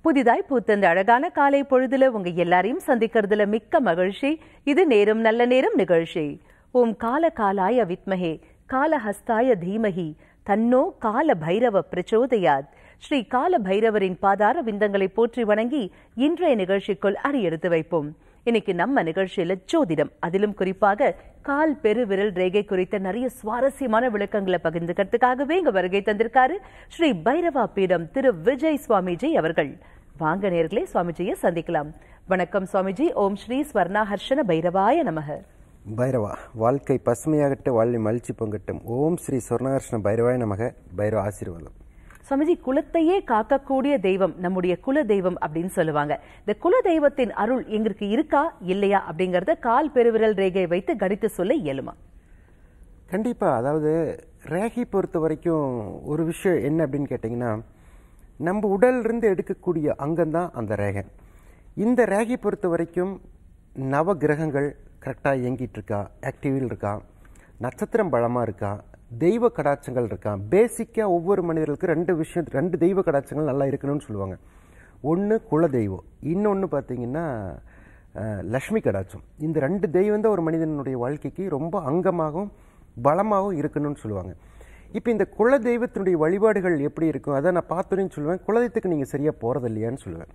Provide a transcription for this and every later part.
புதிதாய் பூத்த இந்த அழகான காலை பொழுதுல உங்க எல்லாரையும் சந்திக்கிறதுல மிக்க மகிழ்ச்சி இது நேரம் நல்ல நேரம் நிகழ்ச்சி ஓம் கால காலாய வித்மஹே காலஹஸ்தாய தீமஹி தன்னோ கால பைரவ பிரச்சோதயாத் ஸ்ரீ கால பைரவரின் பாதார விந்தங்களை போற்றி வணங்கி இன்றைய நிகழ்ச்சிக்குள் அடியெடுத்து வைப்போம் இன்னைக்கு நம்ம நிகழ்ச்சியில ஜோதிடம் அதிலும் குறிப்பாக கால் பெருவிரல் ரேகை குறித்த நிறைய சுவாரஸ்யமான விளக்கங்களை பகிர்ந்துக்கிறதுக்காகவே இங்க வருகை தந்திருக்காரு ஸ்ரீ பைரவா பீடம் திரு விஜய் சுவாமிஜி அவர்கள் வாங்க நேர்களே சுவாமிஜியை சந்திக்கலாம் வணக்கம் சுவாமிஜி ஓம் ஸ்ரீ ஸ்வர்ணா ஹர்ஷன பைரவாய நமக பைரவா வாழ்க்கை பசுமையாகட்டும் வாழ்வி மகிழ்ச்சி பொங்கட்டும் ஓம் ஸ்ரீ சொர்ணகிருஷ்ண பைரவாய நமக பைரவ ஆசீர்வாதம் சுவாமிஜி குலத்தையே காக்கக்கூடிய தெய்வம் நம்முடைய குல தெய்வம் அப்படின்னு சொல்லுவாங்க இந்த குல தெய்வத்தின் அருள் எங்களுக்கு இருக்கா இல்லையா அப்படிங்கறத கால் பெருவிரல் ரேகையை வைத்து கணித்து சொல்ல இயலுமா கண்டிப்பாக அதாவது ரேகை பொறுத்த வரைக்கும் ஒரு விஷயம் என்ன அப்படின்னு கேட்டிங்கன்னா நம்ம உடல்லிருந்து எடுக்கக்கூடிய அங்கம்தான் அந்த ரேகை இந்த ரேகை பொறுத்த வரைக்கும் நவ கிரகங்கள் கரெக்டாக இயங்கிட்டு இருக்கா ஆக்டிவில் இருக்கா நட்சத்திரம் பலமாக இருக்கா தெய்வ கடாட்சங்கள் இருக்கா பேசிக்காக ஒவ்வொரு மனிதர்களுக்கு ரெண்டு விஷயம் ரெண்டு தெய்வ கடாட்சங்கள் நல்லா இருக்கணும்னு சொல்லுவாங்க ஒன்று குல தெய்வம் இன்னொன்று பார்த்தீங்கன்னா அஹ், லக்ஷ்மி கடாட்சம் இந்த ரெண்டு தெய்வம் தான் ஒரு மனிதனுடைய வாழ்க்கைக்கு ரொம்ப அங்கமாகவும் பலமாகவும் இருக்கணும்னு சொல்லுவாங்க இப்போ இந்த குல தெய்வத்தினுடைய வழிபாடுகள் எப்படி இருக்கும் அதை நான் பார்த்தோன்னு சொல்லுவேன் குலதெய்வத்துக்கு நீங்கள் சரியாக போகிறது இல்லையான்னு சொல்லுவேன்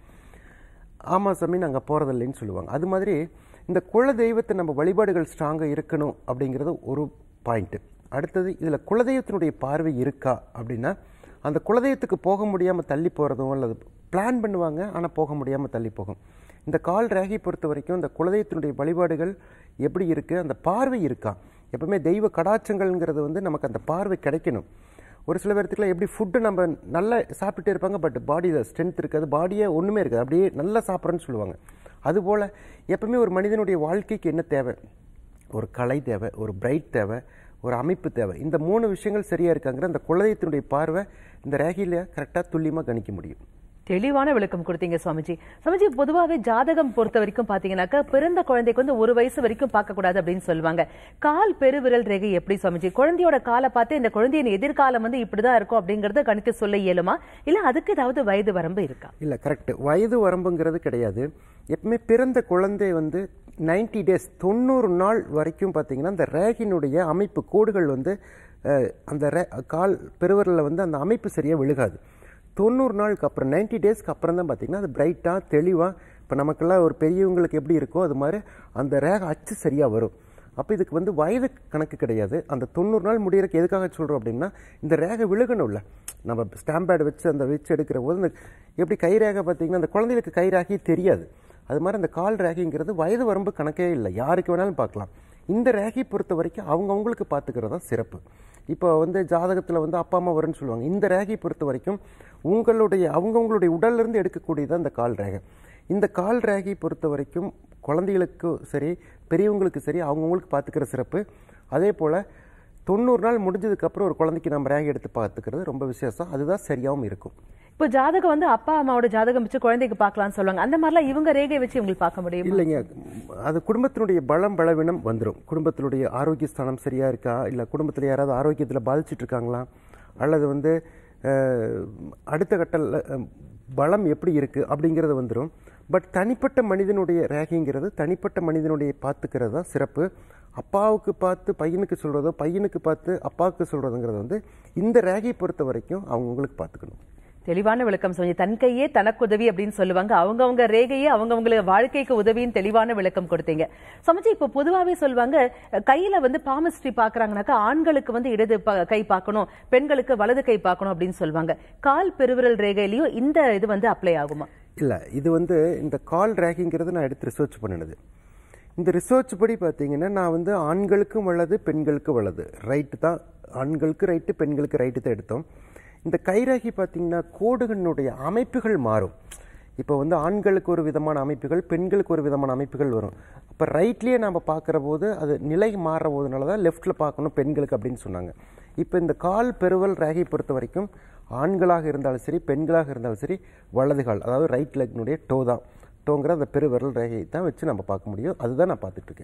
ஆமாம் சாமி நாங்கள் போகிறதில்லைன்னு சொல்லுவாங்க அது மாதிரி இந்த குல தெய்வத்தை நம்ம வழிபாடுகள் ஸ்ட்ராங்காக இருக்கணும் அப்படிங்கிறது ஒரு பாயிண்ட்டு அடுத்தது இதில் குலதெய்வத்தினுடைய பார்வை இருக்கா அப்படின்னா அந்த குலதெய்வத்துக்கு போக முடியாமல் தள்ளி போகிறதும் அல்லது பிளான் பண்ணுவாங்க ஆனால் போக முடியாமல் தள்ளி போகும் இந்த கால் ரேகை பொறுத்த வரைக்கும் இந்த குலதெய்வத்தினுடைய வழிபாடுகள் எப்படி இருக்குது அந்த பார்வை இருக்கா எப்பவுமே தெய்வ கடாட்சங்கள்ங்கிறது வந்து நமக்கு அந்த பார்வை கிடைக்கணும் ஒரு சில பேர்த்துக்குலாம் எப்படி ஃபுட்டு நம்ம நல்லா சாப்பிட்டுட்டே இருப்பாங்க பட் பாடியில் ஸ்ட்ரென்த் இருக்காது பாடியே ஒன்றுமே இருக்காது அப்படியே நல்லா சாப்பிட்றேன்னு சொல்லுவாங்க அதுபோல் எப்பவுமே ஒரு மனிதனுடைய வாழ்க்கைக்கு என்ன தேவை ஒரு கலை தேவை ஒரு பிரைட் தேவை ஒரு அமைப்பு தேவை இந்த மூணு விஷயங்கள் சரியாக இருக்காங்கிற அந்த குலதெய்வத்தினுடைய பார்வை இந்த ரேகையில் கரெக்டாக துல்லியமாக கணிக்க முடியும் தெளிவான விளக்கம் கொடுத்தீங்க சுவாமிஜி சுவாமிஜி பொதுவாவே ஜாதகம் பொறுத்த வரைக்கும் பாத்தீங்கன்னாக்கா பிறந்த குழந்தைக்கு வந்து ஒரு வயசு வரைக்கும் பார்க்க கூடாது அப்படின்னு சொல்லுவாங்க கால் பெருவிரல் ரேகை எப்படி சுவாமிஜி குழந்தையோட காலை பார்த்து இந்த குழந்தையின் எதிர்காலம் வந்து இப்படிதான் இருக்கும் அப்படிங்கறத கணித்து சொல்ல இயலுமா இல்ல அதுக்கு ஏதாவது வயது வரம்பு இருக்கா இல்லை கரெக்ட் வயது வரம்புங்கிறது கிடையாது எப்பவுமே பிறந்த குழந்தை வந்து 90 டேஸ் தொண்ணூறு நாள் வரைக்கும் பார்த்தீங்கன்னா அந்த ரேகினுடைய அமைப்பு கோடுகள் வந்து அஹ், அந்த ரே கால் பெருவரில் வந்து அந்த அமைப்பு சரியாக விழுகாது தொண்ணூறு நாளுக்கு அப்புறம் 90 டேஸ்க்கு அப்புறம் தான் பார்த்தீங்கன்னா அது பிரைட்டாக தெளிவாக இப்போ நமக்கெல்லாம் ஒரு பெரியவங்களுக்கு எப்படி இருக்கோ அது மாதிரி அந்த ரேகை அச்சு சரியாக வரும் அப்போ இதுக்கு வந்து வயது கணக்கு கிடையாது அந்த தொண்ணூறு நாள் முடியறதுக்கு எதுக்காக சொல்கிறோம் அப்படின்னா இந்த ரேகை விழுகணும்ல நம்ம ஸ்டாம்ப் பேட் வச்சு அந்த வச்சு எடுக்கிற போது இந்த எப்படி கை ரேகை பார்த்தீங்கன்னா அந்த குழந்தைகளுக்கு கை ரேகை தெரியாது அது மாதிரி அந்த கால் ரேகைங்கிறது வயது வரம்பு கணக்கே இல்லை யாருக்கு வேணாலும் பார்க்கலாம் இந்த ரேகை பொறுத்த வரைக்கும் அவங்கவுங்களுக்கு பார்த்துக்கிறது தான் சிறப்பு இப்போ வந்து ஜாதகத்தில் வந்து அப்பா அம்மா வரும்னு சொல்லுவாங்க இந்த ரேகை பொறுத்த வரைக்கும் உங்களுடைய அவங்கவுங்களுடைய உடல்லிருந்து எடுக்கக்கூடியது அந்த கால் ரேகை இந்த கால் ரேகை பொறுத்த வரைக்கும் குழந்தைகளுக்கும் சரி பெரியவங்களுக்கு சரி அவங்கவுங்களுக்கு பார்த்துக்கிற சிறப்பு அதே போல் தொண்ணூறு நாள் முடிஞ்சதுக்கப்புறம் ஒரு குழந்தைக்கு நம்ம ரேகை எடுத்து பார்த்துக்கிறது ரொம்ப விசேஷம் அதுதான் சரியாகவும் இருக்கும் இப்போ ஜாதகம் வந்து அப்பா அம்மாவோட ஜாதகம் வச்சு குழந்தைக்கு பார்க்கலாம்னு சொல்லுவாங்க அந்த மாதிரிலாம் இவங்க ரேகை வச்சு உங்களுக்கு பார்க்க முடியும் இல்லைங்க அது குடும்பத்தினுடைய பலம் பலவீனம் வந்துடும் குடும்பத்தினுடைய ஆரோக்கிய ஸ்தானம் சரியா இருக்கா இல்லை குடும்பத்தில் யாராவது ஆரோக்கியத்தில் பாதிச்சிட்டு இருக்காங்களா அல்லது வந்து அஹ், அடுத்த கட்ட அஹ், பலம் எப்படி இருக்கு அப்படிங்கிறது வந்துடும் பட் தனிப்பட்ட மனிதனுடைய ரேகைங்கிறது தனிப்பட்ட மனிதனுடைய பார்த்துக்கிறது தான் சிறப்பு அப்பாவுக்கு பார்த்து பையனுக்கு சொல்றதோ பையனுக்கு பார்த்து அப்பாவுக்கு சொல்றதுங்கிறது வந்து இந்த ரேகையை பொறுத்த வரைக்கும் அவங்கவுங்களுக்கு பார்த்துக்கணும் தெளிவான விளக்கம் சொல்லி தன் கையே தனக்கு உதவி அப்படின்னு சொல்லுவாங்க அவங்கவங்க ரேகையே அவங்கவங்களுக்கு வாழ்க்கைக்கு உதவின்னு தெளிவான விளக்கம் கொடுத்தீங்க சமச்சி இப்போ பொதுவாவே சொல்லுவாங்க கையில வந்து பாமஸ்ட்ரி பாக்குறாங்கனாக்கா ஆண்களுக்கு வந்து இடது ப- கை பார்க்கணும் பெண்களுக்கு வலது கை பார்க்கணும் அப்படின்னு சொல்லுவாங்க கால் பெருவிரல் ரேகையிலயும் இந்த இது வந்து அப்ளை ஆகுமா இல்லை இது வந்து இந்த கால் ரேகிங்கிறது நான் எடுத்து ரிசர்ச் பண்ணினது இந்த ரிசர்ச் படி பார்த்தீங்கன்னா நான் வந்து ஆண்களுக்கும் வலது பெண்களுக்கும் வலது ரைட்டு தான் ஆண்களுக்கு ரைட்டு பெண்களுக்கு ரைட்டு தான் எடுத்தோம் இந்த கைரேகை பார்த்தீங்கன்னா கோடுகளினுடைய அமைப்புகள் மாறும் இப்போ வந்து ஆண்களுக்கு ஒரு விதமான அமைப்புகள் பெண்களுக்கு ஒரு விதமான அமைப்புகள் வரும் அப்போ ரைட்லேயே நம்ம பார்க்குற போது அது நிலை மாறுற போதுனால தான் லெஃப்ட்டில் பார்க்கணும் பெண்களுக்கு அப்படின்னு சொன்னாங்க இப்போ இந்த கால் பெருவல் ரேகை பொறுத்த வரைக்கும் ஆண்களாக இருந்தாலும் சரி பெண்களாக இருந்தாலும் சரி வலது கால் அதாவது ரைட் லெக்னுடைய டோ தான் டோங்கிற அந்த பெருவிரல் ரேகையை தான் வச்சு நம்ம பார்க்க முடியும் அதுதான் நான் பார்த்துட்டு இருக்கேன்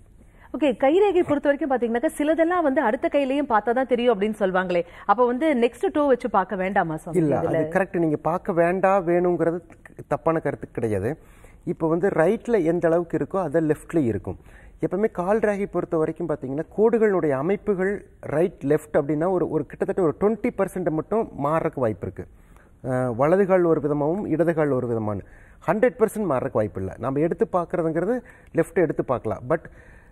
ஓகே கைரேகை பொறுத்த வரைக்கும் பாத்தீங்கன்னாக்கா சிலதெல்லாம் வந்து அடுத்த கையிலயும் பார்த்தா தான் தெரியும் அப்படின்னு சொல்லுவாங்களே அப்ப வந்து நெக்ஸ்ட் டூ வச்சு பார்க்க வேண்டாமா சுவாமி இல்ல அது கரெக்ட் நீங்க பார்க்க வேண்டாம் வேணுங்கிறது தப்பான கருத்து கிடையாது இப்போ வந்து ரைட்ல எந்த அளவுக்கு இருக்கோ அதை லெஃப்ட்ல இருக்கும் எப்பவுமே கால் ராகி பொறுத்த வரைக்கும் பார்த்தீங்கன்னா கோடுகளுடைய அமைப்புகள் ரைட் லெஃப்ட் அப்படின்னா ஒரு ஒரு கிட்டத்தட்ட ஒரு டுவெண்ட்டி பர்சன்ட் மட்டும் மாறக்கு வாய்ப்பு இருக்கு அஹ், வலது கால் ஒரு விதமாகவும் இடது கால் ஒரு விதமான ஹண்ட்ரட் பர்சன்ட் மாறக்கு வாய்ப்பு இல்லை நம்ம எடுத்து பார்க்கறதுங்கிறது லெஃப்ட் எடுத்து பார்க்கலாம் பட்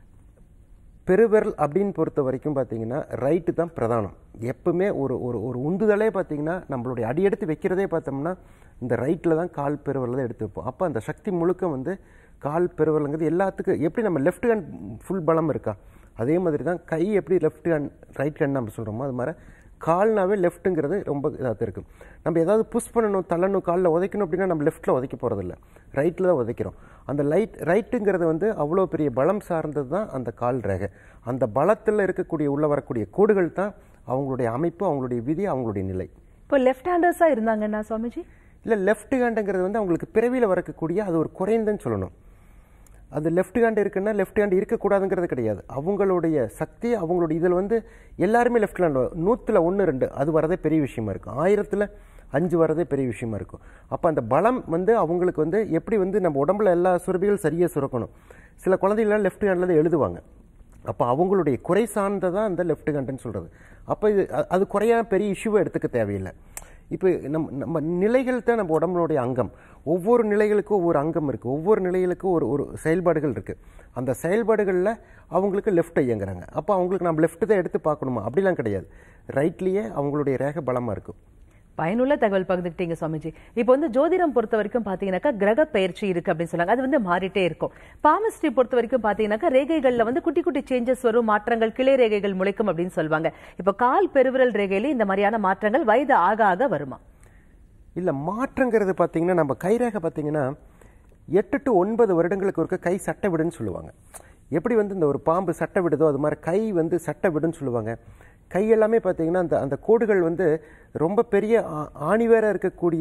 பெருவிரல் அப்படின்னு பொறுத்த வரைக்கும் பார்த்தீங்கன்னா ரைட்டு தான் பிரதானம் எப்பவுமே ஒரு ஒரு ஒரு உந்துதலே பார்த்தீங்கன்னா நம்மளுடைய அடி எடுத்து வைக்கிறதே பார்த்தோம்னா இந்த ரைட்டில் தான் கால் பெருவிரல் தான் எடுத்து வைப்போம் அப்போ அந்த சக்தி முழுக்க வந்து கால் பெருவிரலுங்கிறது எல்லாத்துக்கும் எப்படி நம்ம லெஃப்ட் ஹேண்ட் ஃபுல் பலம் இருக்கா அதே மாதிரி தான் கை எப்படி லெஃப்ட் ஹேண்ட் ரைட் ஹேண்ட் நம்ம சொல்கிறோமோ அது மாதிரி கால்னாவே லெஃப்ட்டுங்கிறது ரொம்ப இதாக இருக்கும் நம்ம ஏதாவது புஷ் பண்ணணும் தள்ளணும் காலில் உதைக்கணும் அப்படின்னா நம்ம லெஃப்ட்டில் உதைக்க போகிறதில்ல ரைட்டில் தான் உதைக்கிறோம் அந்த லைட் ரைட்டுங்கிறது வந்து அவ்வளோ பெரிய பலம் சார்ந்தது தான் அந்த கால் ரேகை அந்த பலத்தில் இருக்கக்கூடிய உள்ள வரக்கூடிய கோடுகள் தான் அவங்களுடைய அமைப்பு அவங்களுடைய விதி அவங்களுடைய நிலை இப்போ லெஃப்ட் ஹேண்டர்ஸா இருந்தாங்கன்னா சுவாமிஜி இல்லை லெஃப்ட் ஹேண்டுங்கிறது வந்து அவங்களுக்கு பிறவியில் வரக்கூடிய அது ஒரு குறைந்தன்னு சொல்லணும் அது லெஃப்ட் ஹேண்ட் இருக்குன்னா லெஃப்ட் ஹேண்ட் இருக்கக்கூடாதுங்கிறது கிடையாது அவங்களுடைய சக்தி அவங்களுடைய இதில் வந்து எல்லாருமே லெஃப்ட் ஹேண்ட் நூற்றில் ஒன்று ரெண்டு அது வரதே பெரிய விஷயமா இருக்கும் ஆயிரத்தில் அஞ்சு வரதே பெரிய விஷயமா இருக்கும் அப்போ அந்த பலம் வந்து அவங்களுக்கு வந்து எப்படி வந்து நம்ம உடம்புல எல்லா சுரபிகள் சரியாக சுரக்கணும் சில குழந்தைகள்லாம் லெஃப்ட் ஹேண்டில் தான் எழுதுவாங்க அப்போ அவங்களுடைய குறை சார்ந்ததான் அந்த லெஃப்ட் ஹேண்டுன்னு சொல்கிறது அப்போ இது அ- அது குறையா பெரிய இஷ்யூவை எடுத்துக்க தேவையில்லை இப்போ நம்ம நம்ம நிலைகள் தான் நம்ம உடம்புடைய அங்கம் ஒவ்வொரு நிலைகளுக்கும் ஒவ்வொரு அங்கம் இருக்குது ஒவ்வொரு நிலைகளுக்கும் ஒரு ஒரு செயல்பாடுகள் இருக்குது அந்த செயல்பாடுகளில் அவங்களுக்கு லெஃப்ட் இயங்குறாங்க அப்போ அவங்களுக்கு நம்ம லெஃப்ட் தான் எடுத்து பார்க்கணுமா அப்படிலாம் கிடையாது ரைட்லேயே அவங்களுடைய ரேகை பலமாக இருக்கும் பயனுள்ள தகவல் பகிர்ந்துக்கிட்டீங்க சுவாமிஜி இப்போ வந்து ஜோதிடம் பொறுத்த வரைக்கும் பாத்தீங்கன்னாக்கா கிரக பயிற்சி இருக்கு அப்படின்னு சொன்னாங்க அது வந்து மாறிட்டே இருக்கும் பாமிஸ்ட்ரி பொறுத்த வரைக்கும் பாத்தீங்கன்னாக்கா ரேகைகள்ல வந்து குட்டி குட்டி சேஞ்சஸ் வரும் மாற்றங்கள் கிளை ரேகைகள் முளைக்கும் அப்படின்னு சொல்லுவாங்க இப்போ கால் பெருவிரல் ரேகையில இந்த மாதிரியான மாற்றங்கள் வயது ஆக ஆக வருமா இல்லை மாற்றங்கிறது பார்த்தீங்கன்னா நம்ம கைரேகை பார்த்தீங்கன்னா எட்டு டு ஒன்பது வருடங்களுக்கு ஒருக்க கை சட்டை விடுன்னு சொல்லுவாங்க எப்படி வந்து இந்த ஒரு பாம்பு சட்டை விடுதோ அது மாதிரி கை வந்து சட்டை விடுன்னு சொல்லுவாங்க கை எல்லாமே பார்த்தீங்கன்னா அந்த அந்த கோடுகள் வந்து ரொம்ப பெரிய ஆ- ஆணிவேரா இருக்கக்கூடிய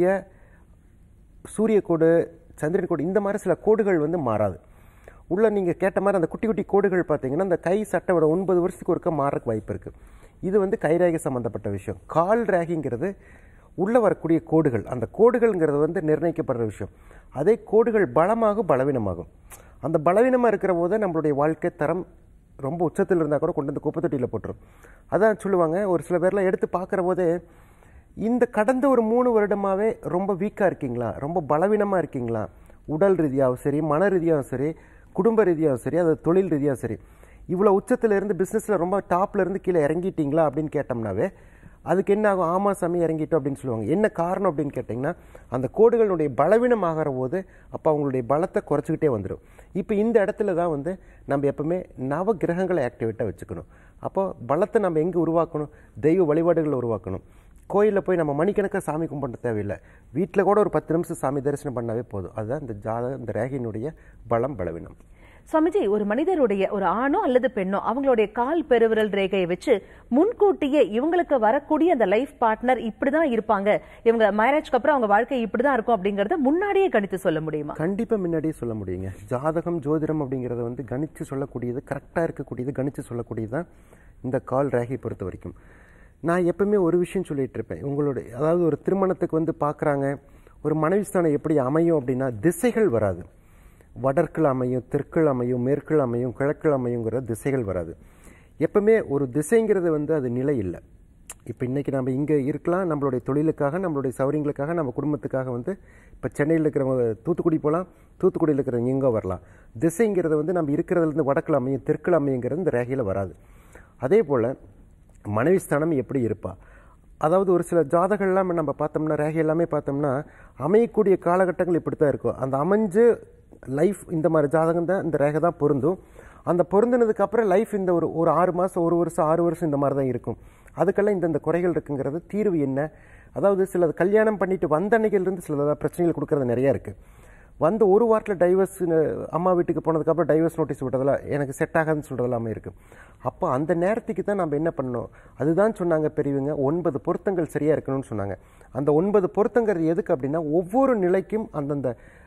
சூரிய கோடு சந்திரன் கோடு இந்த மாதிரி சில கோடுகள் வந்து மாறாது உள்ள நீங்கள் கேட்ட மாதிரி அந்த குட்டி குட்டி கோடுகள் பார்த்தீங்கன்னா அந்த கை சட்டையோட ஒன்பது வருஷத்துக்கு ஒருக்க மாறக்கு வாய்ப்பு இருக்குது இது வந்து கைரேகை சம்மந்தப்பட்ட விஷயம் கால் ரேகைங்கிறது உள்ளே வரக்கூடிய கோடுகள் அந்த கோடுகள்ங்கிறது வந்து நிர்ணயிக்கப்படுற விஷயம் அதே கோடுகள் பலமாகும் பலவீனமாகும் அந்த பலவீனமாக இருக்கிற போது நம்மளுடைய வாழ்க்கை தரம் ரொம்ப உச்சத்தில் இருந்தால் கூட கொண்டு வந்து குப்பை தொட்டியில் போட்டுரும் அதான் சொல்லுவாங்க ஒரு சில பேர்லாம் எடுத்து பார்க்குற போதே இந்த கடந்த ஒரு மூணு வருடமாவே ரொம்ப வீக்காக இருக்கீங்களா ரொம்ப பலவீனமாக இருக்கீங்களா உடல் ரீதியாகவும் சரி மன ரீதியாகவும் சரி குடும்ப ரீதியாகவும் சரி அது தொழில் ரீதியாகவும் சரி இவ்வளோ உச்சத்துல இருந்து பிஸ்னஸில் ரொம்ப டாப்ல இருந்து கீழே இறங்கிட்டீங்களா அப்படின்னு கேட்டோம்னாவே அதுக்கு என்ன ஆகும் ஆமா சாமி இறங்கிட்டோம் அப்படின்னு சொல்லுவாங்க என்ன காரணம் அப்படின்னு கேட்டிங்கன்னா அந்த கோடுகளுடைய பலவீனம் ஆகிற போது அப்போ அவங்களுடைய பலத்தை குறைச்சிக்கிட்டே வந்துடும் இப்போ இந்த இடத்துல தான் வந்து நம்ம எப்பவுமே நவ கிரகங்களை ஆக்டிவேட்டாக வச்சுக்கணும் அப்போ பலத்தை நம்ம எங்கே உருவாக்கணும் தெய்வ வழிபாடுகளை உருவாக்கணும் கோயிலில் போய் நம்ம மணிக்கணக்காக சாமி கும்பிட தேவையில்லை வீட்டில் கூட ஒரு பத்து நிமிஷம் சாமி தரிசனம் பண்ணாவே போதும் அதுதான் இந்த ஜாதக இந்த ரேகையினுடைய பலம் பலவீனம் சுவாமிஜி ஒரு மனிதருடைய ஒரு ஆணோ அல்லது பெண்ணோ அவங்களுடைய கால் பெருவிரல் ரேகையை வச்சு முன்கூட்டியே இவங்களுக்கு வரக்கூடிய அந்த லைஃப் பார்ட்னர் இப்படிதான் இருப்பாங்க இவங்க மேரேஜ்க்கு அப்புறம் அவங்க வாழ்க்கை இப்படிதான் இருக்கும் அப்படிங்கறத முன்னாடியே கணித்து சொல்ல முடியுமா கண்டிப்பாக முன்னாடியே சொல்ல முடியுங்க ஜாதகம் ஜோதிடம் அப்படிங்கிறத வந்து கணிச்சு சொல்லக்கூடியது கரெக்டாக இருக்கக்கூடியது கணிச்சு சொல்லக்கூடியது தான் இந்த கால் ரேகை பொறுத்த வரைக்கும் நான் எப்பவுமே ஒரு விஷயம் சொல்லிட்டு இருப்பேன் உங்களுடைய அதாவது ஒரு திருமணத்துக்கு வந்து பார்க்குறாங்க ஒரு மனைவி ஸ்தானம் எப்படி அமையும் அப்படின்னா திசைகள் வராது வடற்கில் அமையும் தெற்கில் அமையும் மேற்கில் அமையும் கிழக்கில் அமையுங்கிற திசைகள் வராது எப்பவுமே ஒரு திசைங்கிறது வந்து அது நிலை இல்லை இப்போ இன்னைக்கு நம்ம இங்கே இருக்கலாம் நம்மளுடைய தொழிலுக்காக நம்மளுடைய சௌரியங்களுக்காக நம்ம குடும்பத்துக்காக வந்து இப்போ சென்னையில் இருக்கிறவங்க தூத்துக்குடி போகலாம் தூத்துக்குடியில் இருக்கிறவங்க இங்கே வரலாம் திசைங்கிறது வந்து நம்ம இருக்கிறதுலேருந்து வடக்கில் அமையும் தெற்கில் அமையுங்கிறது இந்த ரேகையில் வராது அதே போல் மனைவி ஸ்தானம் எப்படி இருப்பா அதாவது ஒரு சில ஜாதகம்லாம் நம்ம பார்த்தோம்னா ரேகை எல்லாமே பார்த்தோம்னா அமையக்கூடிய காலகட்டங்கள் இப்படி தான் இருக்கும் அந்த அமைஞ்சு லைஃப் இந்த மாதிரி ஜாதகம் தான் இந்த ரேகை தான் பொருந்தும் அந்த பொருந்தினதுக்கு அப்புறம் லைஃப் இந்த ஒரு ஒரு ஆறு மாதம் ஒரு வருஷம் ஆறு வருஷம் இந்த மாதிரி தான் இருக்கும் அதுக்கெல்லாம் இந்த இந்த குறைகள் இருக்குங்கிறது தீர்வு என்ன அதாவது சில கல்யாணம் பண்ணிட்டு வந்த அன்னைக்கிலிருந்து சில பிரச்சனைகள் கொடுக்கறது நிறையா இருக்குது வந்து ஒரு வாரத்தில் டைவர்ஸ் அம்மா வீட்டுக்கு போனதுக்கப்புறம் டைவர்ஸ் நோட்டீஸ் விட்டதெல்லாம் எனக்கு செட் ஆகாதுன்னு சொல்கிறதெல்லாமே இருக்குது அப்போ அந்த நேரத்துக்கு தான் நம்ம என்ன பண்ணணும் அதுதான் சொன்னாங்க பெரியவங்க ஒன்பது பொருத்தங்கள் சரியாக இருக்கணும்னு சொன்னாங்க அந்த ஒன்பது பொருத்தங்கிறது எதுக்கு அப்படின்னா ஒவ்வொரு நிலைக்கும் அந்தந்த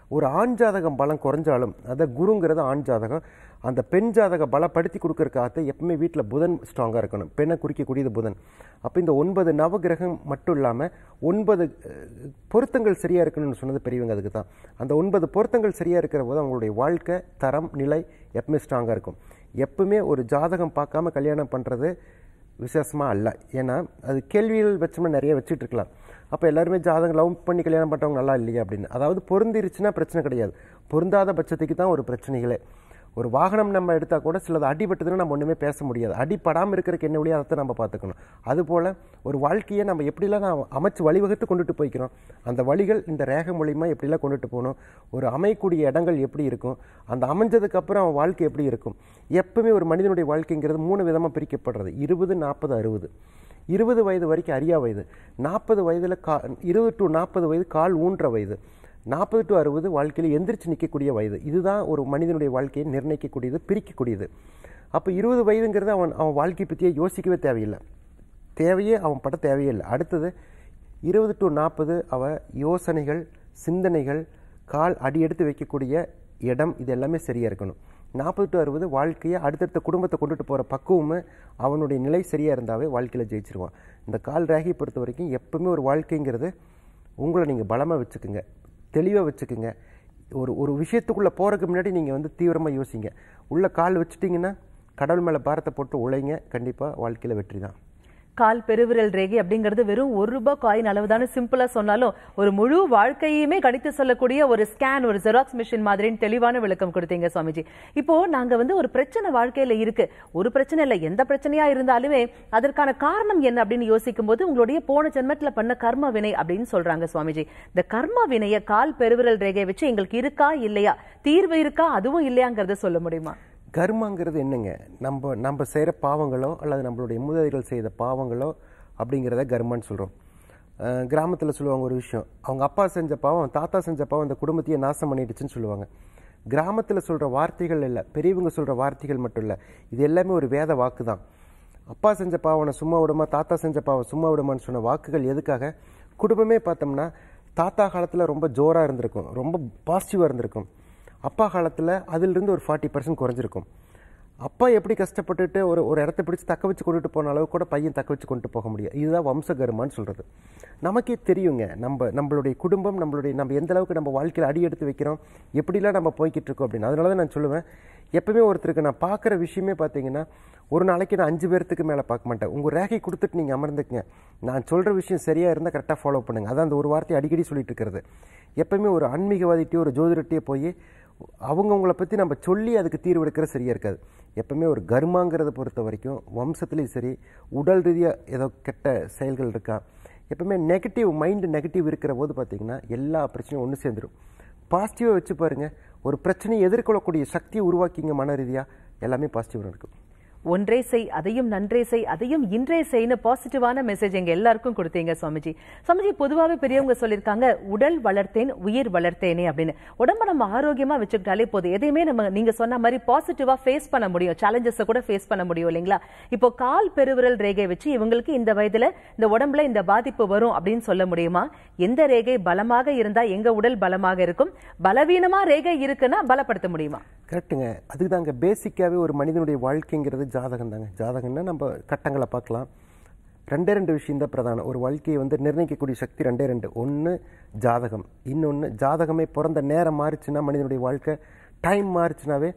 ஒரு ஆண் ஜாதகம் பலம் குறைஞ்சாலும் அதாவது குருங்கிறது ஆண் ஜாதகம் அந்த பெண் ஜாதக பலப்படுத்தி கொடுக்கறக்காக எப்பவுமே வீட்டில் புதன் ஸ்ட்ராங்காக இருக்கணும் பெண்ணை குறிக்கக்கூடியது புதன் அப்போ இந்த ஒன்பது நவகிரகம் மட்டும் இல்லாமல் ஒன்பது அஹ், பொருத்தங்கள் சரியாக இருக்கணும்னு சொன்னது பெரியவங்க அதுக்கு தான் அந்த ஒன்பது பொருத்தங்கள் சரியாக இருக்கிற போது அவங்களுடைய வாழ்க்கை தரம் நிலை எப்பவுமே ஸ்ட்ராங்காக இருக்கும் எப்பவுமே ஒரு ஜாதகம் பார்க்காம கல்யாணம் பண்ணுறது விசேஷமாக அல்ல ஏன்னா அது கேள்விகள் வச்சோம்னா நிறைய வச்சுட்டு இருக்கலாம் அப்போ எல்லாருமே ஜாதகம் லவ் பண்ணி கல்யாணம் பண்ணுறவங்க நல்லா இல்லையா அப்படின்னு அதாவது பொருந்திருச்சுன்னா பிரச்சனை கிடையாது பொருந்தாத பட்சத்துக்கு தான் ஒரு பிரச்சனைகளே ஒரு வாகனம் நம்ம எடுத்தால் கூட சிலது அடிபட்டதுன்னு நம்ம ஒன்றுமே பேச முடியாது அடிப்படாமல் இருக்கிறதுக்கு என்ன வழியோ அதை நம்ம பார்த்துக்கணும் அதுபோல் ஒரு வாழ்க்கையை நம்ம எப்படிலாம் நான் அமைச்சு வழிவகுத்து கொண்டுட்டு போய்க்கிறோம் அந்த வழிகள் இந்த ரேக மூலிமா எப்படிலாம் கொண்டுட்டு போகணும் ஒரு அமையக்கூடிய இடங்கள் எப்படி இருக்கும் அந்த அமைஞ்சதுக்கு அப்புறம் அவன் வாழ்க்கை எப்படி இருக்கும் எப்பவுமே ஒரு மனிதனுடைய வாழ்க்கைங்கிறது மூணு விதமாக பிரிக்கப்படுறது இருபது நாற்பது அறுபது இருபது வயது வரைக்கும் அரியா வயது நாற்பது வயதில் கா இருபது டு நாற்பது வயது கால் ஊன்ற வயது நாற்பது டு அறுபது வாழ்க்கையில் எந்திரிச்சு நிற்கக்கூடிய வயது இதுதான் ஒரு மனிதனுடைய வாழ்க்கையை நிர்ணயிக்கக்கூடியது பிரிக்கக்கூடியது அப்போ இருபது வயதுங்கிறது அவன் அவன் வாழ்க்கை பற்றியே யோசிக்கவே தேவையில்லை தேவையே அவன் பட தேவையே இல்லை அடுத்தது இருபது டு நாற்பது அவ யோசனைகள் சிந்தனைகள் கால் அடி எடுத்து வைக்கக்கூடிய இடம் இது எல்லாமே சரியாக இருக்கணும் நாற்பது டு அறுபது வாழ்க்கையை அடுத்தடுத்த குடும்பத்தை கொண்டுட்டு போகிற பக்குவமே அவனுடைய நிலை சரியாக இருந்தாவே வாழ்க்கையில் ஜெயிச்சிருவான் இந்த கால் ரேகையை பொறுத்த வரைக்கும் எப்பவுமே ஒரு வாழ்க்கைங்கிறது உங்களை நீங்கள் பலமாக வச்சுக்குங்க தெளிவாக வச்சுக்குங்க ஒரு ஒரு விஷயத்துக்குள்ளே போகிறதுக்கு முன்னாடி நீங்கள் வந்து தீவிரமாக யோசிங்க உள்ளே கால் வச்சுட்டிங்கன்னா கடவுள் மேலே பாரத்தை போட்டு உழைங்க கண்டிப்பாக வாழ்க்கையில் வெற்றி தான் கால் பெருவிரல் ரேகை அப்படிங்கிறது வெறும் ஒரு ரூபாய் காயின் அளவுதானே சிம்பிளா சொன்னாலும் ஒரு முழு வாழ்க்கையுமே கணித்து சொல்லக்கூடிய ஒரு ஸ்கேன் ஒரு ஜெராக்ஸ் மிஷின் மாதிரின்னு தெளிவான விளக்கம் கொடுத்தீங்க சுவாமிஜி இப்போ நாங்க வந்து ஒரு பிரச்சனை வாழ்க்கையில இருக்கு ஒரு பிரச்சனை இல்ல எந்த பிரச்சனையா இருந்தாலுமே அதற்கான காரணம் என்ன அப்படின்னு யோசிக்கும் போது உங்களுடைய போன ஜென்மத்துல பண்ண கர்ம வினை அப்படின்னு சொல்றாங்க சுவாமிஜி இந்த கர்ம வினைய கால் பெருவிரல் ரேகை வச்சு எங்களுக்கு இருக்கா இல்லையா தீர்வு இருக்கா அதுவும் இல்லையாங்கிறத சொல்ல முடியுமா கர்மாங்கிறது என்னங்க நம்ம நம்ம செய்கிற பாவங்களோ அல்லது நம்மளுடைய மூதாதைகள் செய்த பாவங்களோ அப்படிங்கிறத கர்மான்னு சொல்கிறோம் கிராமத்தில் சொல்லுவாங்க ஒரு விஷயம் அவங்க அப்பா செஞ்ச பாவம் தாத்தா செஞ்ச பாவம் அந்த குடும்பத்தையே நாசம் பண்ணிடுச்சுன்னு சொல்லுவாங்க கிராமத்தில் சொல்கிற வார்த்தைகள் இல்லை பெரியவங்க சொல்கிற வார்த்தைகள் மட்டும் இல்லை இது எல்லாமே ஒரு வேத வாக்கு தான் அப்பா செஞ்ச பாவனை சும்மா விடுமா தாத்தா செஞ்ச பாவம் சும்மா விடுமான்னு சொன்ன வாக்குகள் எதுக்காக குடும்பமே பார்த்தோம்னா தாத்தா காலத்தில் ரொம்ப ஜோராக இருந்திருக்கும் ரொம்ப பாசிட்டிவாக இருந்திருக்கும் அப்பா காலத்தில் அதிலிருந்து ஒரு ஃபார்ட்டி பர்சன்ட் குறைஞ்சிருக்கும் அப்பா எப்படி கஷ்டப்பட்டுட்டு ஒரு ஒரு இடத்த பிடிச்சி தக்க வச்சு கொண்டுட்டு போன அளவு கூட பையன் தக்க வச்சு கொண்டு போக முடியும் இதுதான் வம்சகர்மான்னு சொல்கிறது நமக்கே தெரியுங்க நம்ம நம்மளுடைய குடும்பம் நம்மளுடைய நம்ம எந்த அளவுக்கு நம்ம வாழ்க்கையில் அடி எடுத்து வைக்கிறோம் எப்படிலாம் நம்ம போய்கிட்டு இருக்கோம் அப்படின்னு அதனால தான் நான் சொல்லுவேன் எப்பவுமே ஒருத்தருக்கு நான் பார்க்குற விஷயமே பார்த்தீங்கன்னா ஒரு நாளைக்கு நான் அஞ்சு பேர்த்துக்கு மேலே பார்க்க மாட்டேன் உங்கள் ரேகை கொடுத்துட்டு நீங்கள் அமர்ந்துக்குங்க நான் சொல்கிற விஷயம் சரியாக இருந்தால் கரெக்டாக ஃபாலோ பண்ணுங்கள் அதான் அந்த ஒரு வார்த்தையை அடிக்கடி சொல்லிட்டு இருக்கிறது எப்பவுமே ஒரு ஆன்மீகவாதிட்டையோ ஒரு ஜோதிடத்தையோ போய் அவங்கவுங்கள பற்றி நம்ம சொல்லி அதுக்கு தீர்வு எடுக்கிறது சரியாக இருக்காது எப்பவுமே ஒரு கர்மாங்கிறத பொறுத்த வரைக்கும் வம்சத்துலேயும் சரி உடல் ரீதியாக ஏதோ கெட்ட செயல்கள் இருக்கா எப்பவுமே நெகட்டிவ் மைண்டு நெகட்டிவ் இருக்கிற போது பார்த்தீங்கன்னா எல்லா பிரச்சனையும் ஒன்று சேர்ந்துடும் பாசிட்டிவாக வச்சு பாருங்கள் ஒரு பிரச்சனையை எதிர்கொள்ளக்கூடிய சக்தியை உருவாக்கிங்க மன ரீதியாக எல்லாமே பாசிட்டிவாக இருக்கும் ஒன்றே செய் அதையும் நன்றே செய் அதையும் இன்றே செய்னு பாசிட்டிவான மெசேஜ் எங்க எல்லாருக்கும் கொடுத்தீங்க சுவாமிஜி சுவாமிஜி பொதுவாகவே பெரியவங்க சொல்லியிருக்காங்க உடல் வளர்த்தேன் உயிர் வளர்த்தேனே அப்படின்னு உடம்ப நம்ம ஆரோக்கியமா வச்சுக்கிட்டாலே போதும் எதையுமே நம்ம நீங்க சொன்ன மாதிரி பாசிட்டிவா ஃபேஸ் பண்ண முடியும் சேலஞ்சஸை கூட ஃபேஸ் பண்ண முடியும் இல்லைங்களா இப்போ கால் பெருவிரல் ரேகை வச்சு இவங்களுக்கு இந்த வயதுல இந்த உடம்புல இந்த பாதிப்பு வரும் அப்படின்னு சொல்ல முடியுமா எந்த ரேகை பலமாக இருந்தா எங்க உடல் பலமாக இருக்கும் பலவீனமா ரேகை இருக்குன்னா பலப்படுத்த முடியுமா கரெக்டுங்க அதுக்கு தாங்க பேசிக்காகவே ஒரு மனிதனுடைய வாழ்க்கைங்கிறது ஜாதகம் தாங்க ஜாதகம்னா நம்ம கட்டங்களை பார்க்கலாம் ரெண்டே ரெண்டு விஷயம் தான் பிரதானம் ஒரு வாழ்க்கையை வந்து நிர்ணயிக்கக்கூடிய சக்தி ரெண்டே ரெண்டு ஒன்று ஜாதகம் இன்னொன்று ஜாதகமே பிறந்த நேரம் மாறிச்சுன்னா மனிதனுடைய வாழ்க்கை டைம் மாறிச்சுனாவே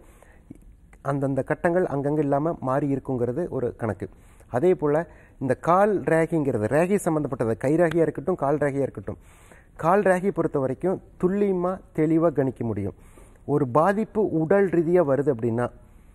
அந்தந்த கட்டங்கள் அங்கங்கே இல்லாமல் மாறி இருக்குங்கிறது ஒரு கணக்கு அதே போல் இந்த கால் ரேகிங்கிறது ரேகை சம்மந்தப்பட்டது கை ரேகையாக இருக்கட்டும் கால் ரேகையாக இருக்கட்டும் கால் ரேகையை பொறுத்த வரைக்கும் துல்லியமாக தெளிவாக கணிக்க முடியும் ஒரு பாதிப்பு உடல் ரீதியாக வருது அப்படின்னா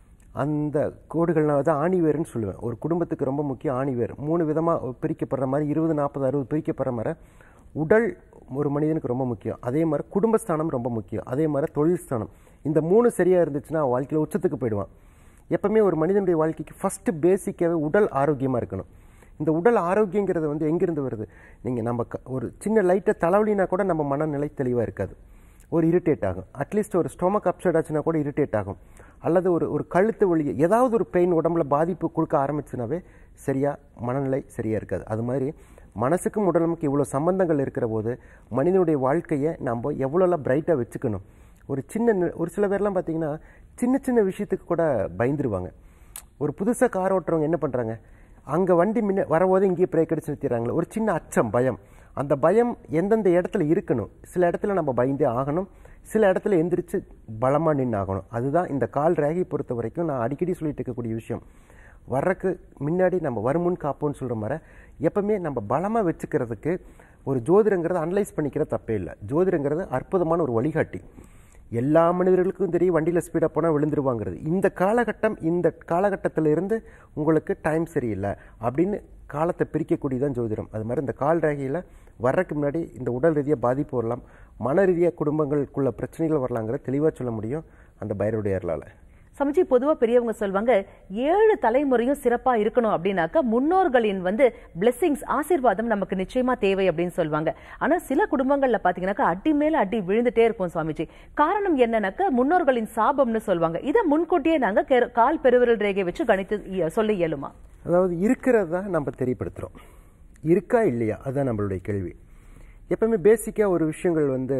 அந்த கோடுகள்னால தான் ஆணிவேர்னு சொல்லுவேன் ஒரு குடும்பத்துக்கு ரொம்ப முக்கியம் ஆணிவேர் மூணு விதமாக பிரிக்கப்படுற மாதிரி இருபது நாற்பது அறுபது பிரிக்கப்படுற மாதிரி உடல் ஒரு மனிதனுக்கு ரொம்ப முக்கியம் அதே மாதிரி குடும்பஸ்தானம் ரொம்ப முக்கியம் அதே மாதிரி தொழில் ஸ்தானம் இந்த மூணு சரியாக இருந்துச்சுன்னா அவன் வாழ்க்கையில் உச்சத்துக்கு போயிடுவான் எப்பவுமே ஒரு மனிதனுடைய வாழ்க்கைக்கு ஃபஸ்ட்டு பேசிக்காகவே உடல் ஆரோக்கியமாக இருக்கணும் இந்த உடல் ஆரோக்கியங்கிறது வந்து எங்கேருந்து வருது நீங்கள் நம்ம க- ஒரு சின்ன லைட்டை தலைவலினா கூட நம்ம மனநிலை தெளிவாக இருக்காது ஒரு இரிட்டேட் ஆகும் அட்லீஸ்ட் ஒரு ஸ்டொமக் அப்செட் ஆச்சுன்னா கூட இரிட்டேட் ஆகும் அல்லது ஒரு ஒரு கழுத்து வலி ஏதாவது ஒரு பெயின் உடம்புல பாதிப்பு கொடுக்க ஆரம்பிச்சுனாவே சரியா மனநிலை சரியாக இருக்காது அது மாதிரி மனசுக்கும் உடலுக்கு இவ்வளோ சம்பந்தங்கள் இருக்கிற போது மனிதனுடைய வாழ்க்கையை நம்ம எவ்வளோலாம் பிரைட்டாக வச்சுக்கணும் ஒரு சின்ன நி- ஒரு சில பேர்லாம் பார்த்தீங்கன்னா சின்ன சின்ன விஷயத்துக்கு கூட பயந்துருவாங்க ஒரு புதுசாக கார் ஓட்டுறவங்க என்ன பண்ணுறாங்க அங்கே வண்டி முன்ன வரபோது இங்கேயே பிரேக் அடிச்சு நிறுத்திடுறாங்களே ஒரு சின்ன அச்சம் பயம் அந்த பயம் எந்தெந்த இடத்துல இருக்கணும் சில இடத்துல நம்ம பயந்தே ஆகணும் சில இடத்துல எந்திரிச்சு பலமாக நின்று ஆகணும் அதுதான் இந்த கால் ரேகை பொறுத்த வரைக்கும் நான் அடிக்கடி சொல்லிட்டு இருக்கக்கூடிய விஷயம் வர்றக்கு முன்னாடி நம்ம வருமுன் காப்போம்னு சொல்கிற மாதிரி எப்பவுமே நம்ம பலமாக வச்சுக்கிறதுக்கு ஒரு ஜோதிடங்கிறத அனலைஸ் பண்ணிக்கிற தப்பே இல்லை ஜோதிடங்கிறது அற்புதமான ஒரு வழிகாட்டி எல்லா மனிதர்களுக்கும் தெரியும் வண்டியில் ஸ்பீடாக போனால் விழுந்துருவாங்கிறது இந்த காலகட்டம் இந்த காலகட்டத்தில் இருந்து உங்களுக்கு டைம் சரியில்லை அப்படின்னு காலத்தை பிரிக்கக்கூடியதான் ஜோதிடம் அது மாதிரி இந்த கால் ரேகையில் வர்றதுக்கு முன்னாடி இந்த உடல் ரீதியாக பாதிப்பு வரலாம் மன ரீதியாக குடும்பங்களுக்குள்ள பிரச்சனைகள் வரலாங்கிறத தெளிவாக சொல்ல முடியும் அந்த பைரவடைய அருளால் சமச்சி பொதுவா பெரியவங்க சொல்வாங்க ஏழு தலைமுறையும் சிறப்பா இருக்கணும் அப்படின்னாக்கா முன்னோர்களின் வந்து பிளெஸிங்ஸ் ஆசீர்வாதம் நமக்கு நிச்சயமா தேவை அப்படின்னு சொல்லுவாங்க ஆனா சில குடும்பங்கள்ல பாத்தீங்கன்னாக்கா அடி மேல அடி விழுந்துட்டே இருக்கும் சுவாமிஜி காரணம் என்னன்னாக்கா முன்னோர்களின் சாபம்னு சொல்லுவாங்க இதை முன்கூட்டியே நாங்க கெ- கால் பெருவிரல் ரேகை வச்சு கணித்து இ- சொல்ல இயலுமா அதாவது இருக்கிறது தான் நம்ம தெரியப்படுத்துகிறோம் இருக்கா இல்லையா அதுதான் நம்மளுடைய கேள்வி எப்பவுமே பேசிக்காக ஒரு விஷயங்கள் வந்து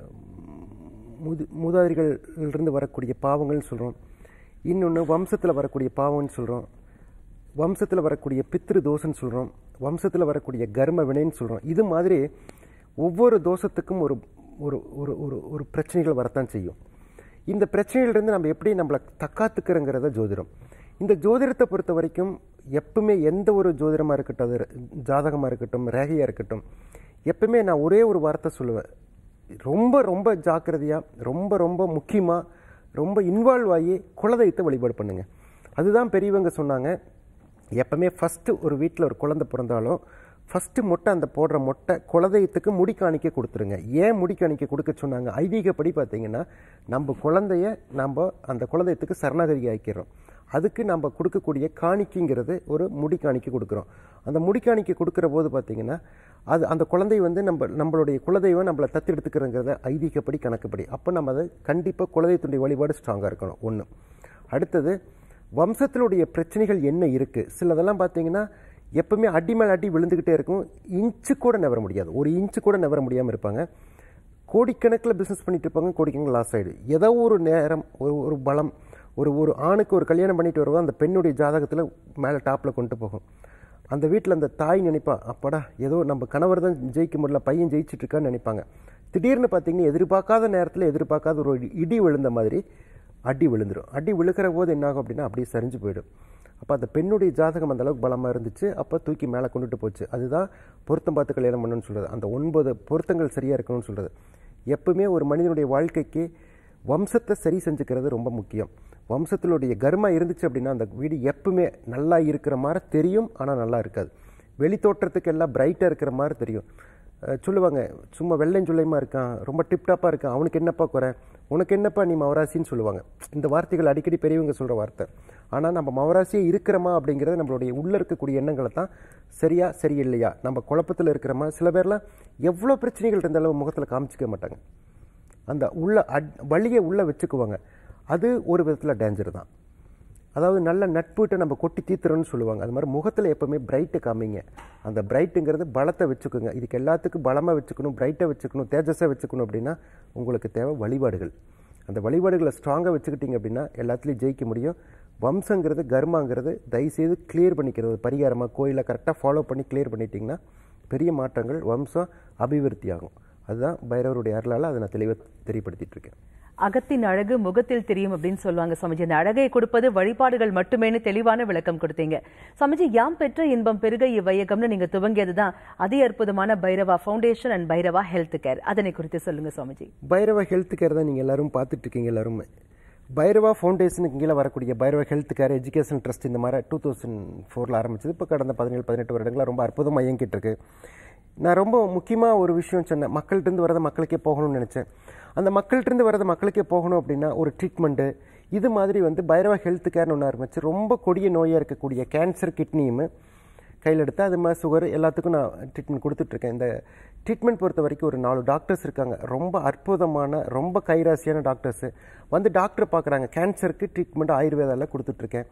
முது மூதாதிரிகளிலிருந்து வரக்கூடிய பாவங்கள்னு சொல்கிறோம் இன்னொன்று வம்சத்தில் வரக்கூடிய பாவம்னு சொல்கிறோம் வம்சத்தில் வரக்கூடிய பித்ரு தோஷம்னு சொல்கிறோம் வம்சத்தில் வரக்கூடிய கர்ம வினைன்னு சொல்கிறோம் இது மாதிரி ஒவ்வொரு தோஷத்துக்கும் ஒரு ஒரு ஒரு ஒரு ஒரு பிரச்சனைகள் வரத்தான் செய்யும் இந்த பிரச்சனைகளிலிருந்து நம்ம எப்படி நம்மளை தக்காத்துக்கிறோங்கிறத ஜோதிடம் இந்த ஜோதிடத்தை பொறுத்த வரைக்கும் எப்பவுமே எந்த ஒரு ஜோதிடமாக இருக்கட்டும் அது ஜாதகமாக இருக்கட்டும் ரேகையாக இருக்கட்டும் எப்பவுமே நான் ஒரே ஒரு வார்த்தை சொல்லுவேன் ரொம்ப ரொம்ப ஜாக்கிரதையாக ரொம்ப ரொம்ப முக்கியமாக ரொம்ப இன்வால்வ் ஆகி குலதெய்வத்தை வழிபாடு பண்ணுங்க அதுதான் பெரியவங்க சொன்னாங்க எப்பவுமே ஃபஸ்ட்டு ஒரு வீட்டில் ஒரு குழந்தை பிறந்தாலும் ஃபஸ்ட்டு மொட்டை அந்த போடுற மொட்டை குலதெய்வத்துக்கு முடி காணிக்க கொடுத்துருங்க ஏன் முடி காணிக்க கொடுக்க சொன்னாங்க ஐதீகப்படி பார்த்தீங்கன்னா நம்ம குழந்தைய நம்ம அந்த குலதெய்வத்துக்கு சரணாகதி ஆக்கிடுறோம் அதுக்கு நம்ம கொடுக்கக்கூடிய காணிக்கைங்கிறது ஒரு முடி காணிக்கை கொடுக்குறோம் அந்த முடி காணிக்கை கொடுக்குற போது பார்த்தீங்கன்னா அது அந்த குழந்தை வந்து நம்ம நம்மளுடைய குலதெய்வம் நம்மளை தத்தெடுத்துக்கிறங்கிறத ஐதீகப்படி கணக்குப்படி அப்போ நம்ம அதை கண்டிப்பாக குலதெய்வத்துடைய வழிபாடு ஸ்ட்ராங்காக இருக்கணும் ஒன்று அடுத்தது வம்சத்தினுடைய பிரச்சனைகள் என்ன இருக்குது சிலதெல்லாம் பார்த்தீங்கன்னா எப்பவுமே அடி மேல் அடி விழுந்துக்கிட்டே இருக்கும் இன்ச்சு கூட நவர முடியாது ஒரு இன்ச்சு கூட நவர முடியாமல் இருப்பாங்க கோடிக்கணக்கில் பிஸ்னஸ் பண்ணிட்டு இருப்பாங்க கோடிக்கணக்கில் லாஸ் ஆகிடும் ஏதோ ஒரு நேரம் ஒரு ஒரு பலம் ஒரு ஒரு ஆணுக்கு ஒரு கல்யாணம் பண்ணிட்டு வருவோம் அந்த பெண்ணுடைய ஜாதகத்தில் மேலே டாப்பில் கொண்டு போகும் அந்த வீட்டில் அந்த தாய் நினைப்பா அப்பாடா ஏதோ நம்ம கணவர் தான் ஜெயிக்க முடியல பையன் ஜெயிச்சிட்டு இருக்கான்னு நினைப்பாங்க திடீர்னு பார்த்தீங்கன்னா எதிர்பார்க்காத நேரத்தில் எதிர்பார்க்காத ஒரு இடி விழுந்த மாதிரி அடி விழுந்துடும் அடி விழுக்கிற போது என்ன ஆகும் அப்படின்னா அப்படியே சரிஞ்சு போயிடும் அப்போ அந்த பெண்ணுடைய ஜாதகம் அந்த அளவுக்கு பலமாக இருந்துச்சு அப்போ தூக்கி மேலே கொண்டுட்டு போச்சு அதுதான் பொருத்தம் பார்த்து கல்யாணம் பண்ணணும்னு சொல்கிறது அந்த ஒன்பது பொருத்தங்கள் சரியாக இருக்கணும்னு சொல்கிறது எப்பவுமே ஒரு மனிதனுடைய வாழ்க்கைக்கு வம்சத்தை சரி செஞ்சுக்கிறது ரொம்ப முக்கியம் வம்சத்தினுடைய கர்மா இருந்துச்சு அப்படின்னா அந்த வீடு எப்பவுமே நல்லா இருக்கிற மாதிரி தெரியும் ஆனால் நல்லா இருக்காது வெளி தோற்றத்துக்கு எல்லாம் பிரைட்டாக இருக்கிற மாதிரி தெரியும் அஹ் சொல்லுவாங்க சும்மா வெள்ளைஞ்சுள்ளையமாக இருக்கான் ரொம்ப டிப்டாப்பாக இருக்கான் அவனுக்கு என்னப்பா குறை உனக்கு என்னப்பா நீ மவராசின்னு சொல்லுவாங்க இந்த வார்த்தைகள் அடிக்கடி பெரியவங்க சொல்கிற வார்த்தை ஆனால் நம்ம மவராசியே இருக்கிறோமா அப்படிங்கிறது நம்மளுடைய உள்ளே இருக்கக்கூடிய எண்ணங்களை தான் சரியா சரியில்லையா நம்ம குழப்பத்தில் இருக்கிறோமா சில பேர்லாம் எவ்வளோ பிரச்சனைகள் இருந்தாலும் முகத்தில் காமிச்சிக்க மாட்டாங்க அந்த உள்ள அட் வழியை உள்ளே வச்சுக்குவாங்க அது ஒரு விதத்தில் டேஞ்சர் தான் அதாவது நல்ல நட்புகிட்ட நம்ம கொட்டி தீத்துறோம்னு சொல்லுவாங்க அது மாதிரி முகத்தில் எப்பவுமே பிரைட்டு காமிங்க அந்த பிரைட்டுங்கிறது பலத்தை வச்சுக்கோங்க இதுக்கு எல்லாத்துக்கும் பலமாக வச்சுக்கணும் பிரைட்டை வச்சுக்கணும் தேஜஸாக வச்சுக்கணும் அப்படின்னா உங்களுக்கு தேவை வழிபாடுகள் அந்த வழிபாடுகளை ஸ்ட்ராங்காக வச்சுக்கிட்டீங்க அப்படின்னா எல்லாத்துலேயும் ஜெயிக்க முடியும் வம்சங்கிறது கர்மாங்கிறது தயவுசெய்து கிளியர் பண்ணிக்கிறது பரிகாரமாக கோயிலை கரெக்டாக ஃபாலோ பண்ணி கிளியர் பண்ணிட்டீங்கன்னா பெரிய மாற்றங்கள் வம்சம் அபிவிருத்தி ஆகும் அதுதான் பைரவருடைய அருளால் அதை நான் தெளிவாக தெரியப்படுத்திட்டு இருக்கேன் அகத்தின் அழகு முகத்தில் தெரியும் அப்படின்னு சொல்லுவாங்க சுவாமிஜி இந்த அழகை கொடுப்பது வழிபாடுகள் மட்டுமேனு தெளிவான விளக்கம் கொடுத்தீங்க சுவாமிஜி யாம் பெற்ற இன்பம் பெருக இவ்வையகம்னு நீங்க துவங்கியதுதான் அதி அற்புதமான Bhairava foundation and Bhairava health care அதனை குறித்து சொல்லுங்க சுவாமிஜி பைரவ ஹெல்த் கேர் தான் நீங்கள் எல்லாரும் பார்த்துட்டு இருக்கீங்க எல்லாருமே பைரவா ஃபவுண்டேஷனுக்கு கீழே வரக்கூடிய Bhairava health care education trust இந்த மாதிரி டூ தௌசண்ட் ஃபோரில் ஆரம்பிச்சது இப்போ கடந்த பதினேழு பதினெட்டு வருடங்களா ரொம்ப அற்புதமாக இயங்கிட்டு இருக்கு நான் ரொம்ப முக்கியமாக ஒரு விஷயம் சொன்னேன் மக்கள்கிட்டருந்து வரதை மக்களுக்கே போகணும்னு நினச்சேன் அந்த மக்கள்கிட்டருந்து வரது மக்களுக்கே போகணும் அப்படின்னா ஒரு ட்ரீட்மெண்ட்டு இது மாதிரி வந்து பைரவா ஹெல்த் கேர்னு ஒன்று ஆரம்பிச்சு ரொம்ப கொடிய நோயாக இருக்கக்கூடிய கேன்சர் கிட்னியும் கையில் எடுத்து அது மாதிரி சுகர் எல்லாத்துக்கும் நான் ட்ரீட்மெண்ட் கொடுத்துட்ருக்கேன் இந்த ட்ரீட்மெண்ட் பொறுத்த வரைக்கும் ஒரு நாலு டாக்டர்ஸ் இருக்காங்க ரொம்ப அற்புதமான ரொம்ப கைராசியான டாக்டர்ஸு வந்து டாக்டர் பார்க்குறாங்க கேன்சருக்கு ட்ரீட்மெண்ட் ஆயுர்வேதாவில் கொடுத்துட்ருக்கேன்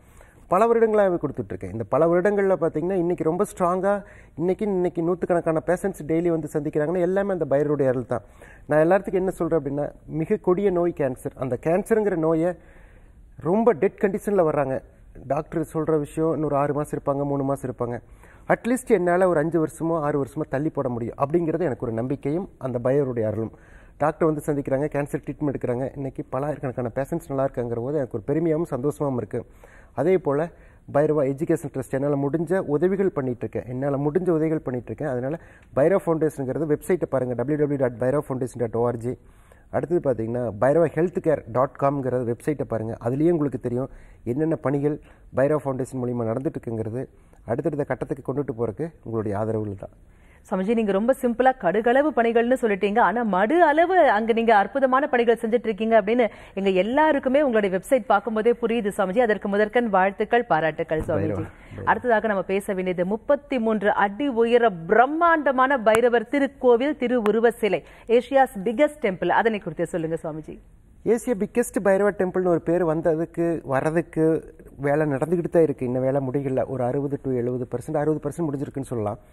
பல வருடங்களாகவே கொடுத்துட்ருக்கேன் இந்த பல வருடங்களில் பார்த்தீங்கன்னா இன்றைக்கி ரொம்ப ஸ்ட்ராங்காக இன்றைக்கி இன்னைக்கு நூற்றுக்கணக்கான பேஷண்ட்ஸ் டெய்லி வந்து சந்திக்கிறாங்கன்னா எல்லாமே அந்த பைரோடைய அருள் தான் நான் எல்லாத்துக்கும் என்ன சொல்கிறேன் அப்படின்னா மிக கொடிய நோய் கேன்சர் அந்த கேன்சருங்கிற நோயை ரொம்ப டெட் கண்டிஷனில் வர்றாங்க டாக்டர் சொல்கிற விஷயம் இன்னொரு ஆறு மாதம் இருப்பாங்க மூணு மாதம் இருப்பாங்க அட்லீஸ்ட் என்னால் ஒரு அஞ்சு வருஷமோ ஆறு வருஷமோ தள்ளி போட முடியும் அப்படிங்கிறது எனக்கு ஒரு நம்பிக்கையும் அந்த பயோருடைய அருளும் டாக்டர் வந்து சந்திக்கிறாங்க கேன்சர் ட்ரீட்மெண்ட் எடுக்கிறாங்க இன்றைக்கி பலாயிரக்கணக்கான பேஷண்ட்ஸ் நல்லா இருக்காங்கிற போது எனக்கு ஒரு பெருமையாகவும் சந்தோஷமாகவும் இருக்குது அதே போல் பைரவா எஜுகேஷன் ட்ரஸ்ட் என்னால் முடிஞ்ச உதவிகள் பண்ணிட்டு இருக்கேன் என்னால் முடிஞ்ச உதவிகள் பண்ணிட்டு இருக்கேன் அதனால் பைரவ் ஃபவுண்டேஷனுங்கிறது வெப்சைட்டை பாருங்கள் W W dot Bhairav foundation dot ORG அடுத்தது பார்த்தீங்கன்னா பைரவா ஹெல்த் கேர் டாட் காம்ங்கிற வெப்சைட்டை பாருங்கள் அதுலேயே உங்களுக்கு தெரியும் என்னென்ன பணிகள் பைரவா ஃபவுண்டேஷன் மூலிமா நடந்துட்டு இருக்குங்கிறது அடுத்தடுத்த கட்டத்துக்கு கொண்டுட்டு போகிறதுக்கு உங்களுடைய ஆதரவுகள் தான் சமஜி நீங்க ரொம்ப சிம்பிளா கடுகளவு பணிகள்னு சொல்லிட்டீங்க ஆனா மடு அளவு அங்க நீங்க அற்புதமான பணிகள் செஞ்சுட்டு இருக்கீங்க அப்படின்னு எங்க எல்லாருக்குமே உங்களுடைய வெப்சைட் பார்க்கும்போதே புரியுது சுவாமிஜி அதற்கு முதற்கண் வாழ்த்துக்கள் பாராட்டுக்கள் சுவாமிஜி அடுத்ததாக நம்ம பேச வேண்டியது முப்பத்தி மூன்று அடி உயர பிரம்மாண்டமான பைரவர் திருக்கோவில் திருவுருவ சிலை ஏஷியாஸ் பிகஸ்ட் டெம்பிள் அதனை குறித்து சொல்லுங்க சுவாமிஜி ஏசிய பிக்கெஸ்ட் பைரவா டெம்பிள்னு ஒரு பேர் வந்ததுக்கு வரதுக்கு வேலை நடந்துக்கிட்டு தான் இருக்குது இன்னும் வேலை முடியல ஒரு அறுபது டு எழுபது பர்சன்ட் அறுபது பர்சன்ட் முடிஞ்சிருக்குன்னு சொல்லலாம்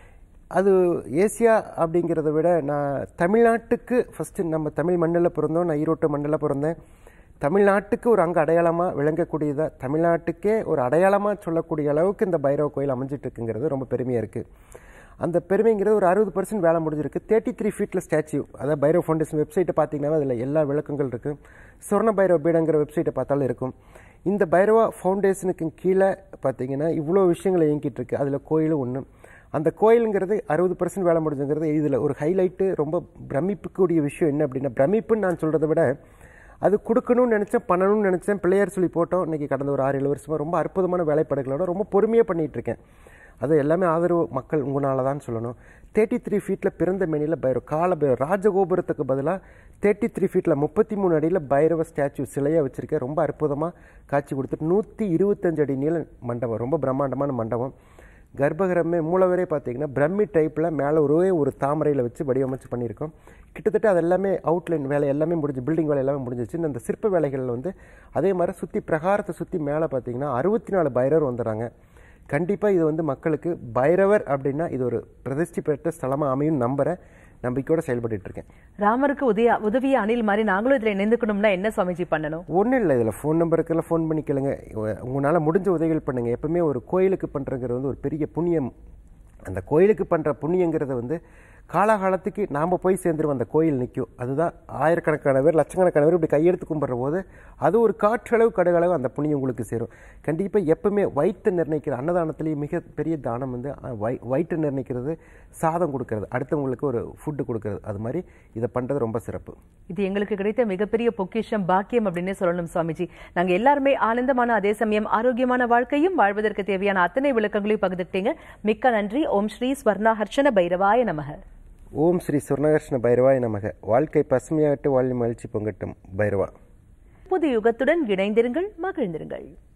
அது ஏசியா அப்படிங்கிறத விட நான் தமிழ்நாட்டுக்கு ஃபஸ்ட்டு நம்ம தமிழ் மண்ணில் பிறந்தோம் நான் ஈரோட்டு மண்ணில் பிறந்தேன் தமிழ்நாட்டுக்கு ஒரு அங்கே அடையாளமாக விளங்கக்கூடியதாக தமிழ்நாட்டுக்கே ஒரு அடையாளமாக சொல்லக்கூடிய அளவுக்கு இந்த பைரவ கோயில் அமைஞ்சிட்டு இருக்குங்கிறது ரொம்ப பெருமையாக இருக்குது அந்த பெருமைங்கிறது ஒரு அறுபது பர்சன்ட் வேலை முடிஞ்சிருக்கு தேர்ட்டி த்ரீ ஃபீட்டில் ஸ்டாச்சு அதாவது பைரவ ஃபவுண்டேஷன் வெப்சைட்டை பார்த்தீங்கன்னா அதில் எல்லா விளக்கங்கள் இருக்குது சொர்ண பைரவ பீடங்கிற வெப்சைட்டை பார்த்தாலும் இருக்கும் இந்த பைரவா ஃபவுண்டேஷனுக்கு கீழே பார்த்தீங்கன்னா இவ்வளோ விஷயங்கள் இயங்கிட்டு இருக்கு அதில் கோயிலும் ஒன்று அந்த கோயிலுங்கிறது அறுபது பர்சன்ட் வேலை முடிஞ்சுங்கிறது இதில் ஒரு ஹைலைட்டு ரொம்ப பிரமிப்புக்கூடிய விஷயம் என்ன அப்படின்னா பிரமிப்புன்னு நான் சொல்கிறத விட அது கொடுக்கணும்னு நினச்சேன் பண்ணணும்னு நினச்சேன் பிள்ளையார் சொல்லி போட்டோம் இன்றைக்கி கடந்த ஒரு ஆறு ஏழு வருஷமாக ரொம்ப அற்புதமான வேலைப்பாடுகளோட ரொம்ப பொறுமையாக பண்ணிகிட்டு இருக்கேன் அது எல்லாமே ஆதரவு மக்கள் உங்களால தான் சொல்லணும் தேர்ட்டி த்ரீ ஃபீட்டில் பிறந்த மேனியில் பைரவ கால பைரவ ராஜகோபுரத்துக்கு பதிலாக தேர்ட்டி த்ரீ ஃபீட்டில் முப்பத்தி மூணு அடியில் பைரவ ஸ்டாச்சு சிலையாக வச்சுருக்கேன் ரொம்ப அற்புதமாக காட்சி கொடுத்துட்டு நூற்றி இருபத்தஞ்சு அடி நீள மண்டபம் ரொம்ப பிரம்மாண்டமான மண்டபம் கர்ப்பகிரமே மூலவரே பார்த்தீங்கன்னா பிரம்மி டைப்பில் மேலே ஒரே ஒரு தாமரையில் வச்சு வடிவமைச்சு பண்ணியிருக்கோம் கிட்டத்தட்ட அது எல்லாமே அவுட்லைன் வேலை எல்லாமே முடிஞ்சு பில்டிங் வேலை எல்லாமே முடிஞ்சிச்சு இந்த சிற்ப வேலைகளில் வந்து அதே மாதிரி சுற்றி பிரகாரத்தை சுற்றி மேலே பார்த்தீங்கன்னா அறுபத்தி நாலு பைரவர் வந்துடுறாங்க கண்டிப்பாக இது வந்து மக்களுக்கு பைரவர் அப்படின்னா இது ஒரு பிரதிஷ்டி பெற்ற ஸ்தலமாக அமையும் நம்புகிறேன் நம்பிக்கையோட செயல்பட்டு இருக்கேன் ராமருக்கு உதய உதவிய அணில் மாதிரி நாங்களும் இதுல இணைந்துக்கணும்னா என்ன சுவாமிஜி பண்ணணும் ஒன்றும் இல்லை இதில் ஃபோன் நம்பருக்கெல்லாம் ஃபோன் பண்ணி கேளுங்க உங்களால் முடிஞ்ச உதவிகள் பண்ணுங்கள் எப்பவுமே ஒரு கோயிலுக்கு பண்ணுறங்கிறது வந்து ஒரு பெரிய புண்ணியம் அந்த கோயிலுக்கு பண்ணுற புண்ணியங்கிறத வந்து காலாகாலத்துக்கு நாம் போய் சேர்ந்துருவோம் அந்த கோயில் நிற்கும் அதுதான் ஆயிரக்கணக்கான பேர் லட்சக்கணக்கான பேர் இப்படி கையெடுத்து கும்பிட்ற போது அது ஒரு காற்றளவு கடுகளவு அந்த புண்ணியம் உங்களுக்கு சேரும் கண்டிப்பாக எப்பவுமே வயிற்று நிர்ணயிக்கிற அன்னதானத்திலேயே மிகப்பெரிய தானம் வந்து அஹ், வை வயிற்று நிர்ணயிக்கிறது சாதம் கொடுக்கறது அடுத்தவங்களுக்கு ஒரு ஃபுட்டு கொடுக்கறது அது மாதிரி இதை பண்ணுறது ரொம்ப சிறப்பு இது எங்களுக்கு கிடைத்த மிகப்பெரிய பொக்கிஷம் பாக்கியம் அப்படின்னே சொல்லணும் சுவாமிஜி நாங்க எல்லாருமே ஆனந்தமான அதே சமயம் ஆரோக்கியமான வாழ்க்கையும் வாழ்வதற்கு தேவையான அத்தனை விளக்கங்களையும் பகிர்ந்துட்டீங்க மிக்க நன்றி ஓம் ஸ்ரீ ஸ்வர்ணா ஹர்ஷன பைரவாய நமக ஓம் ஸ்ரீ சுர்ணகிருஷ்ண பைரவாய நமக வாழ்க்கை பசுமையாகட்டு வாழ்வி மகிழ்ச்சி பொங்கட்டும் பைரவா புது யுகத்துடன் இணைந்திருங்கள் மகிழ்ந்திருங்கள்